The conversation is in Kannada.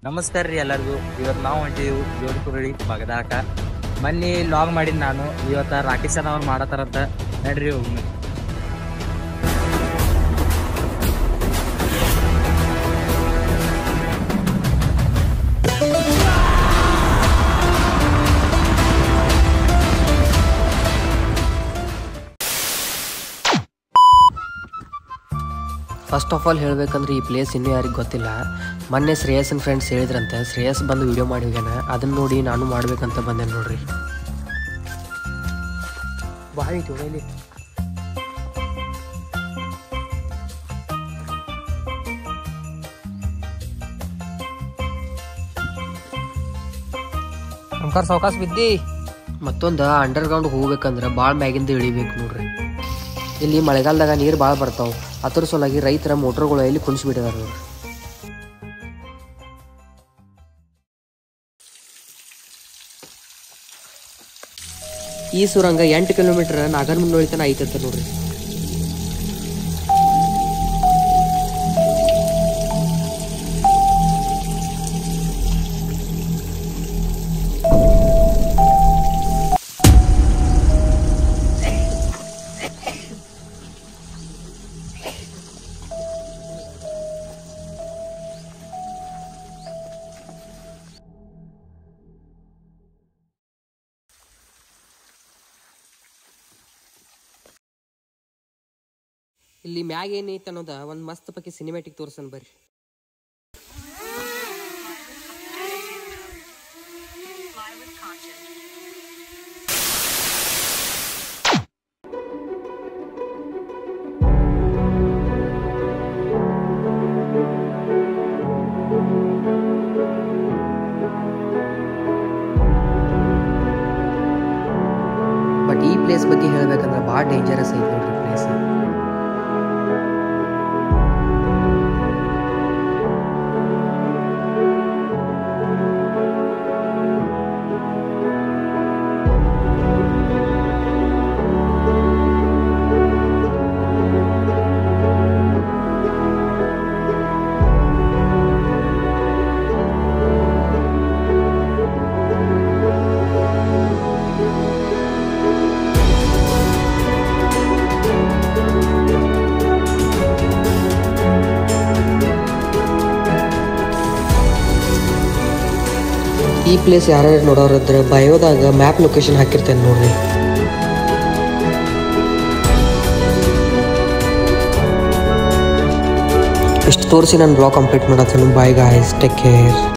ನಮಸ್ಕಾರ ರೀ ಎಲ್ಲರಿಗೂ ಇವತ್ತು ನಾವು ಹೊಂಟಿವಿ ಜೋಡಿಕುರಳಿ ಬಗದಾಕ ಮೊನ್ನೆ ಲಾಗ್ ಮಾಡಿದ್ ನಾನು ಇವತ್ತ ರಾಕೇಶ್ ಅಣ್ಣ ಅವ್ರು ಮಾಡತ್ತಾರಂತ ನಡ್ರಿ ಹೋಗಿ ಫಸ್ಟ್ ಆಫ್ ಆಲ್ ಹೇಳ್ಬೇಕಂದ್ರೆ ಈ ಪ್ಲೇಸ್ ಇನ್ನೂ ಯಾರಿಗೆ ಗೊತ್ತಿಲ್ಲ ಮೊನ್ನೆ ಶ್ರೇಯಸ್ಸನ್ ಫ್ರೆಂಡ್ಸ್ ಹೇಳಿದ್ರಂತೆ ಶ್ರೇಯಸ್ ಬಂದು ವಿಡಿಯೋ ಮಾಡಿ ಹೋಗ್ಯಾನ ಅದನ್ನ ನೋಡಿ ನಾನು ಮಾಡ್ಬೇಕಂತ ಬಂದೆ ನೋಡ್ರಿ ಬಾಯಿ ಜೋಡೇಲಿ ನಮ್ಕರ್ ಸಾವಕಾಶ ಬಿದ್ದಿ ಮತ್ತೊಂದು ಅಂಡರ್ಗ್ರೌಂಡ್ ಹೋಗ್ಬೇಕಂದ್ರೆ ಭಾಳ ಮ್ಯಾಗಿಂದ ಇಳಿಬೇಕು ನೋಡ್ರಿ ಇಲ್ಲಿ ಮಳೆಗಾಲದಾಗ ನೀರು ಭಾಳ ಬರ್ತಾವ ಅದ್ರ ಸಲುವಾಗಿ ರೈತರ ಮೋಟ್ರ್ಗಳು ಇಲ್ಲಿ ಕುಣಿಸ್ಬಿಟ್ಟಿದಾರೆ ನೋಡ್ರಿ ಈ ಸುರಂಗ ಎಂಟು ಕಿಲೋಮೀಟರ್ ನಾಗರಮುನ್ನೋಳಿ ತನ ಐತಂತ ನೋಡ್ರಿ ಇಲ್ಲಿ ಮ್ಯಾಗ ಏನೈತೆ ಅನ್ನೋದ ಒಂದು ಮಸ್ತ್ ಪಕ್ಕಿ ಸಿನಿಮ್ಯಾಟಿಕ್ ತೋರ್ಸನ್ ಬರ್ರಿ ಬಟ್ ಈ ಪ್ಲೇಸ್ ಬಗ್ಗೆ ಹೇಳ್ಬೇಕಂದ್ರೆ ಭಾಳ ಡೇಂಜರಸ್ ಐತೆ ನೋಡ್ರಿ ಪ್ಲೇಸ್ ಈ ಪ್ಲೇಸ್ ಯಾರ್ಯಾರು ನೋಡೋರಿದ್ರೆ ಬಯೋದಾಗ ಮ್ಯಾಪ್ ಲೊಕೇಶನ್ ಹಾಕಿರ್ತೇನೆ ನೋಡ್ರಿ ಇಷ್ಟು ತೋರಿಸಿ ನಾನು ಬ್ಲಾಗ್ ಕಂಪ್ಲೀಟ್ ಮಾಡತ್ತೇನೆ ಬಾಯ್ ಗಾಯ್ಸ್ ಟೇಕ್ ಕೇರ್